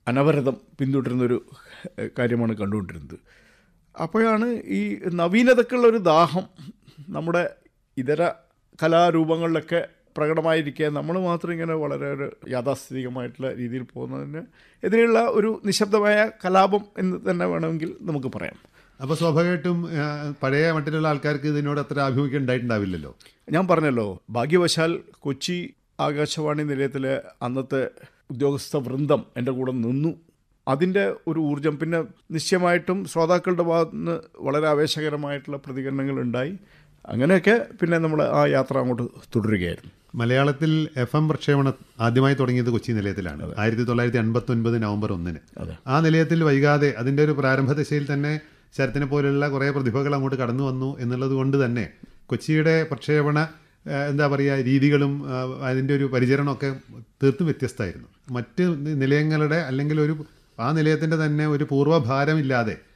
അനവരതം പിന്തുടരുന്നൊരു ഏഹ്, കാര്യമാണ് കണ്ടുകൊണ്ടിരുന്നത് അപ്പോഴാണ് ഈ നവീനതക്കുള്ള ഒരു ദാഹം നമ്മുടെ ഇതര കലാരൂപങ്ങളിലൊക്കെ പ്രകടമായിരിക്കുക നമ്മൾ മാത്രം ഇങ്ങനെ വളരെ ഒരു യാഥാസ്ഥിതികമായിട്ടുള്ള രീതിയിൽ പോകുന്നതിന് എതിരെയുള്ള ഒരു നിശബ്ദമായ കലാപം എന്ന് തന്നെ വേണമെങ്കിൽ നമുക്ക് പറയാം അപ്പോൾ സ്വാഭാവികമായിട്ടും ആ, പഴയ മട്ടിലുള്ള ആൾക്കാർക്ക് ഇതിനോട് അത്ര ആഭിമുഖ്യം ഉണ്ടായിട്ടുണ്ടാവില്ലല്ലോ ഞാൻ പറഞ്ഞല്ലോ ഭാഗ്യവശാൽ കൊച്ചി ആകാശവാണി നിലയത്തിലെ അന്നത്തെ ഉദ്യോഗസ്ഥ വൃന്ദം എൻ്റെ കൂടെ നിന്നു അതിൻ്റെ ഒരു ഊർജം പിന്നെ നിശ്ചയമായിട്ടും ശ്രോതാക്കളുടെ ഭാഗത്ത് നിന്ന് വളരെ ആവേശകരമായിട്ടുള്ള പ്രതികരണങ്ങൾ ഉണ്ടായി അങ്ങനെയൊക്കെ പിന്നെ നമ്മൾ ആ യാത്ര അങ്ങോട്ട് തുടരുകയായിരുന്നു മലയാളത്തിൽ എഫ് എം പ്രക്ഷേപണം ആദ്യമായി തുടങ്ങിയത് കൊച്ചി നിലയത്തിലാണ് ആയിരത്തി തൊള്ളായിരത്തി അൻപത്തി ഒൻപത് നവംബർ ഒന്നിന് ആ നിലയത്തിൽ വൈകാതെ അതിൻ്റെ ഒരു പ്രാരംഭ ദശയിൽ തന്നെ ശരത്തിനെ പോലെയുള്ള കുറേ പ്രതിഭകൾ അങ്ങോട്ട് കടന്നു വന്നു എന്നുള്ളത് കൊണ്ട് തന്നെ കൊച്ചിയുടെ പ്രക്ഷേപണ ആ, എന്താ പറയുക രീതികളും ആ, അതിൻ്റെ ഒരു പരിചരണമൊക്കെ തീർത്തും വ്യത്യസ്തമായിരുന്നു മറ്റ് നിലയങ്ങളുടെ അല്ലെങ്കിൽ ഒരു ആ നിലയത്തിൻ്റെ തന്നെ ഒരു പൂർവ്വഭാരമില്ലാതെ